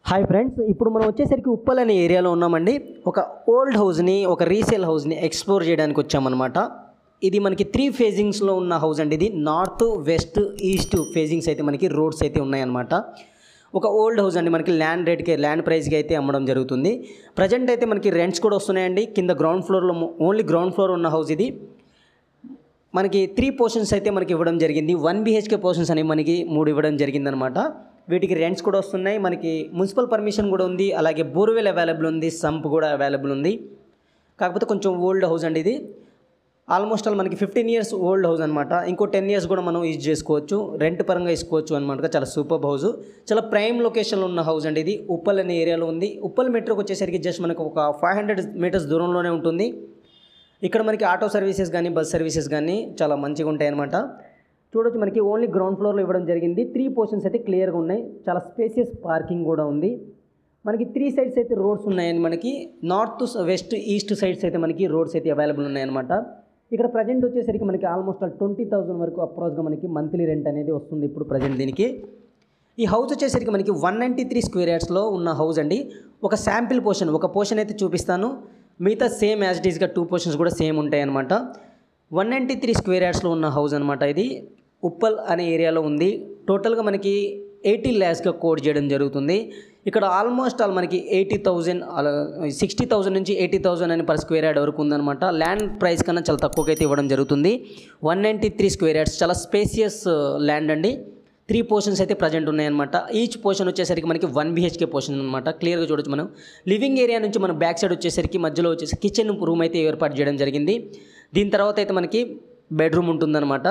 hi friends ఇప్పుడు మనం వచ్చేసరికి ఉప్పల్ అనే ఏరియాలో ఉన్నామండి ఒక ఓల్డ్ హౌస్ని ఒక రీసేల్ హౌస్ని ఎక్స్ప్లోర్ చేయడానికి వచ్చామన్నమాట ఇది మనకి త్రీ ఫేజింగ్స్లో ఉన్న హౌస్ అండి ఇది నార్త్ వెస్ట్ ఈస్ట్ ఫేజింగ్స్ అయితే మనకి రోడ్స్ అయితే ఉన్నాయన్నమాట ఒక ఓల్డ్ హౌస్ అండి మనకి ల్యాండ్ రేట్కి ల్యాండ్ ప్రైస్కి అయితే అమ్మడం జరుగుతుంది ప్రజెంట్ అయితే మనకి రెంట్స్ కూడా వస్తున్నాయండి కింద గ్రౌండ్ ఫ్లోర్లో ఓన్లీ గ్రౌండ్ ఫ్లోర్ ఉన్న హౌస్ ఇది మనకి త్రీ పోర్షన్స్ అయితే మనకి ఇవ్వడం జరిగింది వన్ బీహెచ్కే పోర్షన్స్ అనేవి మనకి మూడు ఇవ్వడం జరిగిందనమాట వీటికి రెంట్స్ కూడా వస్తున్నాయి మనకి మున్సిపల్ పర్మిషన్ కూడా ఉంది అలాగే బోర్వెల్ అవైలబుల్ ఉంది సంప్ కూడా అవైలబుల్ ఉంది కాకపోతే కొంచెం ఓల్డ్ హౌస్ అండి ఇది ఆల్మోస్ట్ ఆల్ మనకి ఫిఫ్టీన్ ఇయర్స్ ఓల్డ్ హౌస్ అనమాట ఇంకో టెన్ ఇయర్స్ కూడా మనం యూజ్ చేసుకోవచ్చు రెంట్ పరంగా ఇసుకోవచ్చు అనమాట చాలా సూపర్ హౌస్ చాలా ప్రైమ్ లొకేషన్లో ఉన్న హౌస్ అండి ఇది ఉప్పల్ అనే ఏరియాలో ఉంది ఉప్పల్ మెట్రోకి వచ్చేసరికి జస్ట్ మనకు ఒక ఫైవ్ హండ్రెడ్ మీటర్స్ దూరంలోనే ఉంటుంది ఇక్కడ మనకి ఆటో సర్వీసెస్ కానీ బస్ సర్వీసెస్ కానీ చాలా మంచిగా ఉంటాయి అనమాట చూడొచ్చు మనకి ఓన్లీ గ్రౌండ్ ఫ్లోర్లో ఇవ్వడం జరిగింది త్రీ పోర్షన్స్ అయితే క్లియర్గా ఉన్నాయి చాలా స్పేసియస్ పార్కింగ్ కూడా ఉంది మనకి త్రీ సైడ్స్ అయితే రోడ్స్ ఉన్నాయని మనకి నార్త్ వెస్ట్ ఈస్ట్ సైడ్స్ అయితే మనకి రోడ్స్ అయితే అవైలబుల్ ఉన్నాయన్నమాట ఇక్కడ ప్రజెంట్ వచ్చేసరికి మనకి ఆల్మోస్ట్ ట్వంటీ థౌసండ్ వరకు అప్రోచ్గా మనకి మంత్లీ రెంట్ అనేది వస్తుంది ఇప్పుడు ప్రజెంట్ దీనికి ఈ హౌస్ వచ్చేసరికి మనకి వన్ నైంటీ త్రీ స్క్వేర్ యార్డ్స్లో ఉన్న హౌస్ అండి ఒక శాంపిల్ పోర్షన్ ఒక పోర్షన్ అయితే చూపిస్తాను మిగతా సేమ్ యాజ్ డీస్గా టూ పోర్షన్స్ కూడా సేమ్ ఉంటాయి అనమాట వన్ నైంటీ త్రీ స్క్వేర్ యార్డ్స్లో ఉన్న హౌస్ అనమాట ఇది ఉప్పల్ అనే ఏరియాలో ఉంది టోటల్గా మనకి ఎయిటీ ల్యాక్స్గా కోడ్ చేయడం జరుగుతుంది ఇక్కడ ఆల్మోస్ట్ ఆల్ మనకి ఎయిటీ థౌజండ్ అలా సిక్స్టీ థౌజండ్ నుంచి ఎయిటీ థౌజండ్ అని పర్ స్క్వేర్ యార్డ్ వరకు ఉందన్నమాట ల్యాండ్ ప్రైస్ కన్నా చాలా తక్కువగా అయితే ఇవ్వడం జరుగుతుంది one ninety three square yards చాలా స్పేసియస్ ల్యాండ్ అండి త్రీ పోర్షన్స్ అయితే ప్రజెంట్ ఉన్నాయన్నమాట ఈచ్ పోర్షన్ వచ్చేసరికి మనకి వన్ బీహెచ్కే పోర్షన్ అనమాట క్లియర్గా చూడొచ్చు మనం లివింగ్ ఏరియా నుంచి మనం బ్యాక్ సైడ్ వచ్చేసరికి మధ్యలో వచ్చేసి కిచెన్ రూమ్ అయితే ఏర్పాటు చేయడం జరిగింది దీని తర్వాత అయితే మనకి బెడ్రూమ్ ఉంటుందన్నమాట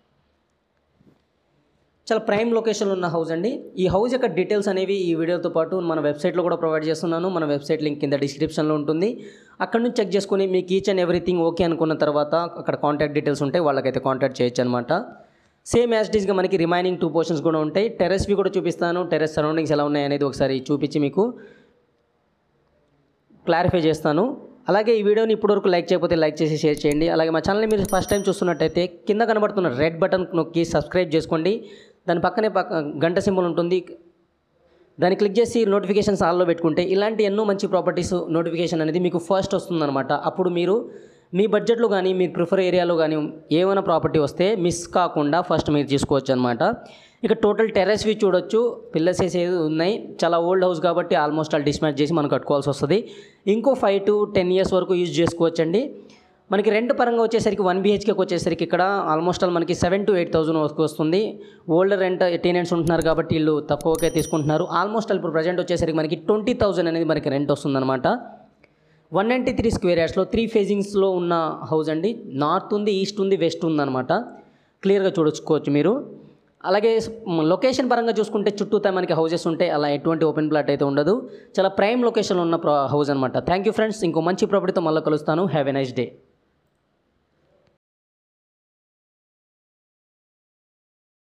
చాలా ప్రైమ్ లొకేషన్లో ఉన్న హౌస్ అండి ఈ హౌస్ యొక్క డీటెయిల్స్ అనేవి ఈ వీడియోతో పాటు మన వెబ్సైట్లో కూడా ప్రొవైడ్ చేస్తున్నాను మన వెబ్సైట్ లింక్ కింద డిస్క్రిప్షన్లో ఉంటుంది అక్కడ నుంచి చెక్ చేసుకొని మీకు ఈచ్ అండ్ ఎవ్రీథింగ్ ఓకే అనుకున్న తర్వాత అక్కడ కాంటాక్ట్ డీటెయిల్స్ ఉంటాయి వాళ్ళకైతే కాంటాక్ట్ చేయొచ్చు అనమాట సేమ్ యాజ్ డీస్గా మనకి రిమైనింగ్ టూ పోర్షన్స్ కూడా ఉంటాయి టెరెస్వి కూడా చూపిస్తాను టెరెస్ సరౌండింగ్స్ ఎలా ఉన్నాయి అనేది ఒకసారి చూపించి మీకు క్లారిఫై చేస్తాను అలాగే ఈ వీడియోని ఇప్పటివరకు లైక్ చేయకపోతే లైక్ చేసి షేర్ చేయండి అలాగే మా ఛానల్ని మీరు ఫస్ట్ టైం చూస్తున్నట్టయితే కింద కనబడుతున్న రెడ్ బటన్ నొక్కి సబ్స్క్రైబ్ చేసుకోండి దాని పక్కనే పక్క గంట సింబల్ ఉంటుంది దాన్ని క్లిక్ చేసి నోటిఫికేషన్స్ ఆల్లో పెట్టుకుంటే ఇలాంటి ఎన్నో మంచి ప్రాపర్టీస్ నోటిఫికేషన్ అనేది మీకు ఫస్ట్ వస్తుందన్నమాట అప్పుడు మీరు మీ బడ్జెట్లో కానీ మీ ప్రిఫర్ ఏరియాలో కానీ ఏమైనా ప్రాపర్టీ వస్తే మిస్ కాకుండా ఫస్ట్ మీరు తీసుకోవచ్చు అనమాట ఇక టోటల్ టెర్రస్ వ్యూ చూడొచ్చు పిల్లర్స్ వేసేది ఉన్నాయి చాలా ఓల్డ్ హౌస్ కాబట్టి ఆల్మోస్ట్ ఆల్ డిస్మాచ్ చేసి మనం కట్టుకోవాల్సి వస్తుంది ఇంకో ఫైవ్ టు టెన్ ఇయర్స్ వరకు యూజ్ చేసుకోవచ్చండి మనకి రెంట్ పరంగా వచ్చేసరికి వన్ బీహెచ్కేకి వచ్చేసరికి ఇక్కడ ఆల్మోస్ట్ ఆల్ మనకి సెవెన్ టు ఎయిట్ థౌసండ్ వరకు వస్తుంది ఓల్డ్ రెంట్ టెనెంట్స్ ఉంటున్నారు కాబట్టి వీళ్ళు తక్కువకే తీసుకుంటున్నారు ఆల్మోస్ట్ ఆల్ ఇప్పుడు ప్రజెంట్ వచ్చేసరికి మనకి ట్వంటీ థౌసండ్ అనేది మనకి రెంట్ వస్తుందన్నమాట వన్ నైంటీ త్రీ స్క్వేర్ యార్డ్స్లో త్రీ ఫేజింగ్స్లో ఉన్న హౌస్ అండి నార్త్ ఉంది ఈస్ట్ ఉంది వెస్ట్ ఉందన్నమాట క్లియర్గా చూడొచ్చుకోవచ్చు మీరు అలాగే లొకేషన్ పరంగా చూసుకుంటే చుట్టూతా మనకి హౌసెస్ ఉంటాయి అలా ఎటువంటి ఓపెన్ ప్లాట్ అయితే ఉండదు చాలా ప్రైమ్ లొకేషన్లో ఉన్న హౌస్ అనమాట థ్యాంక్ యూ ఫ్రెండ్స్ ఇంకో మంచి ప్రాపర్టీతో మళ్ళీ కలుస్తాను హ్యావ్ ఎ నైస్ డే